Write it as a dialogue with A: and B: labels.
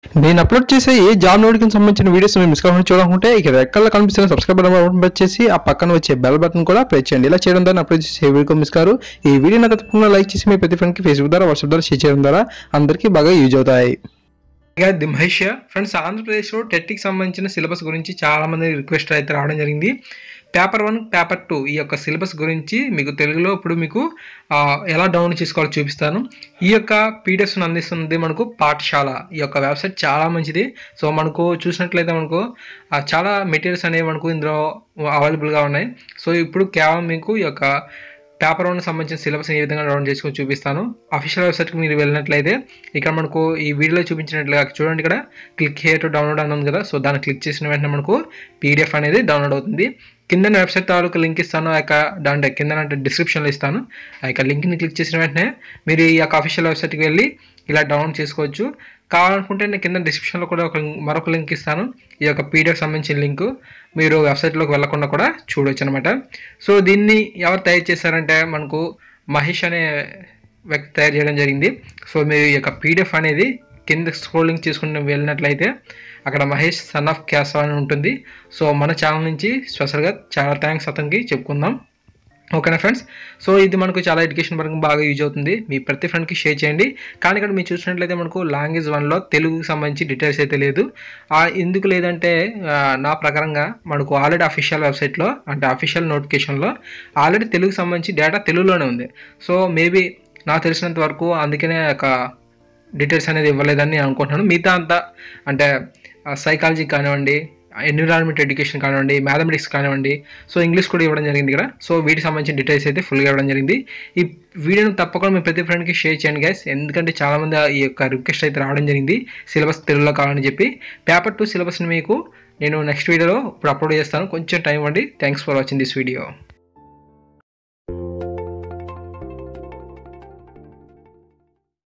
A: నేను అప్లోడ్ చేసే ఏ జాబ్ నోటికి సంబంధించిన వీడియోస్ మీరు మిస్ కాకుండా చూడాలనుకుంటే ఇక రెక్కల్లో కనిపిస్తున్న సబ్స్క్రైబ్ బటన్ ప్రెస్ చేసి ఆ పక్కన వచ్చే బెల్ బటన్ కూడా ప్రెస్ చేయండి ఇలా చేయడం ద్వారా అప్లోడ్ చేసే వీడియో మిస్ కారు ఈ వీడియో నాకు తప్పకుండా లైక్ చేసి మీ ప్రతి ఫ్రెండ్కి ఫేస్బుక్ ద్వారా వాట్సాప్ ద్వారా షేర్ చేయడం ద్వారా అందరికీ బాగా యూజ్ అవుతాయి ఇక ది మహేష్ ఫ్రెండ్స్ ఆంధ్రప్రదేశ్లో టెట్కి సంబంధించిన సిలబస్ గురించి చాలా మంది రిక్వెస్ట్ అయితే రావడం జరిగింది పేపర్ వన్ పేపర్ టూ ఈ యొక్క సిలబస్ గురించి మీకు తెలుగులో ఇప్పుడు మీకు ఆ, ఎలా డౌన్లోడ్ చేసుకోవాలో చూపిస్తాను ఈ యొక్క పీడిఎఫ్స్ని అందిస్తుంది మనకు పాఠశాల ఈ యొక్క వెబ్సైట్ చాలా మంచిది సో మనకు చూసినట్లయితే మనకు ఆ, చాలా మెటీరియల్స్ అనేవి మనకు ఇందులో అవైలబుల్గా ఉన్నాయి సో ఇప్పుడు కేవలం మీకు ఈ యొక్క పేపర్ వన్ సంబంధించిన సిలబస్ ఏ విధంగా డౌన్లోడ్ చేసుకొని చూపిస్తాను అఫీషియల్ వెబ్సైట్కి మీరు వెళ్ళినట్లయితే ఇక్కడ మనకు ఈ వీడియోలో చూపించినట్లుగా చూడండి ఇక్కడ క్లిక్ హియర్ టు డౌన్లోడ్ అని ఉంది కదా సో దాన్ని క్లిక్ చేసిన వెంటనే మనకు పీడిఎఫ్ అనేది డౌన్లోడ్ అవుతుంది కింద వెబ్సైట్ తాలూకు లింక్ ఇస్తాను ఆ యొక్క దాంట్లో కింద అంటే డిస్క్రిప్షన్లో ఇస్తాను ఆ యొక్క లింక్ని క్లిక్ చేసిన వెంటనే మీరు ఈ యొక్క అఫీషియల్ వెబ్సైట్కి వెళ్ళి ఇలా డౌన్లోడ్ చేసుకోవచ్చు కావాలనుకుంటే నేను కింద డిస్క్రిప్షన్లో కూడా ఒక మరొక లింక్ ఇస్తాను ఈ యొక్క పీడిఎఫ్ సంబంధించిన లింక్ మీరు వెబ్సైట్లోకి వెళ్ళకుండా కూడా చూడొచ్చు అనమాట సో దీన్ని ఎవరు తయారు చేశారంటే మనకు మహేష్ అనే వ్యక్తి తయారు చేయడం జరిగింది సో మీరు ఈ యొక్క పీడిఎఫ్ అనేది కింద స్క్రోలింగ్ చేసుకుని వెళ్ళినట్లయితే అక్కడ మహేష్ సన్ ఆఫ్ క్యాసవ్ అని ఉంటుంది సో మన ఛానల్ నుంచి స్పెషల్గా చాలా థ్యాంక్స్ అతనికి చెప్పుకుందాం ఓకేనా ఫ్రెండ్స్ సో ఇది మనకు చాలా ఎడ్యుకేషన్ పరంగా బాగా యూజ్ అవుతుంది మీ ప్రతి ఫ్రెండ్కి షేర్ చేయండి కానీ ఇక్కడ మీరు చూసినట్లయితే మనకు లాంగ్వేజ్ వన్లో తెలుగుకి సంబంధించి డీటెయిల్స్ అయితే లేదు ఆ ఎందుకు లేదంటే ఆ, నా ప్రకారంగా మనకు ఆల్రెడీ అఫీషియల్ వెబ్సైట్లో అంటే అఫీషియల్ నోటిఫికేషన్లో ఆల్రెడీ తెలుగుకి సంబంధించి డేటా తెలుగులోనే ఉంది సో మేబీ నాకు తెలిసినంత వరకు అందుకనే ఒక డీటెయిల్స్ అనేది ఇవ్వలేదని నేను అనుకుంటున్నాను మిగతా అంతా అంటే సైకాలజీ కానివ్వండి ఎన్విరాన్మెంట్ ఎడ్యుకేషన్ కానివ్వండి మ్యాథమెటిక్స్ కానివ్వండి సో ఇంగ్లీష్ కూడా ఇవ్వడం జరిగింది ఇక్కడ సో వీటికి సంబంధించిన డీటెయిల్స్ అయితే ఫుల్గా ఇవ్వడం జరిగింది ఈ వీడియోను తప్పకుండా మీ ప్రతి ఫ్రెండ్కి షేర్ చేయండి గైస్ ఎందుకంటే చాలామంది ఈ యొక్క రిక్వెస్ట్ అయితే రావడం జరిగింది సిలబస్ తెలుగులో కావాలని చెప్పి పేపర్ టూ సిలబస్ని మీకు నేను నెక్స్ట్ వీడియోలో ఇప్పుడు అప్లోడ్ చేస్తాను కొంచెం టైం ఇవ్వండి thanks for watching this video